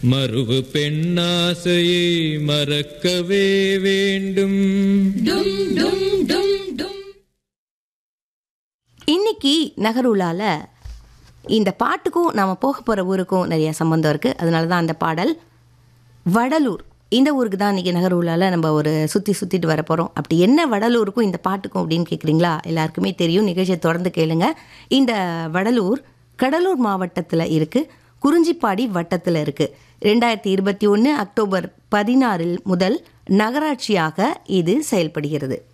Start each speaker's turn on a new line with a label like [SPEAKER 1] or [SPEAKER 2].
[SPEAKER 1] மறுவு பெண்ணாசையை மறக்கவே வேண்டும்
[SPEAKER 2] இன்னைக்கு நகருலால இந்த பாட்டுக்கும் நாம் போக போகிற ஊருக்கும் நிறைய சம்மந்தம் இருக்குது அதனால தான் அந்த பாடல் வடலூர் இந்த ஊருக்கு தான் இன்றைக்கி நகருலால நம்ம ஒரு சுற்றி சுற்றிட்டு வர போகிறோம் அப்படி என்ன வடலூருக்கும் இந்த பாட்டுக்கும் அப்படின்னு கேட்குறீங்களா எல்லாருக்குமே தெரியும் நிகழ்ச்சியை தொடர்ந்து கேளுங்க இந்த வடலூர் கடலூர் மாவட்டத்தில் இருக்குது குறிஞ்சிப்பாடி வட்டத்தில் இருக்குது ரெண்டாயிரத்தி இருபத்தி ஒன்று அக்டோபர் பதினாறில் முதல் நகராட்சியாக இது செயல்படுகிறது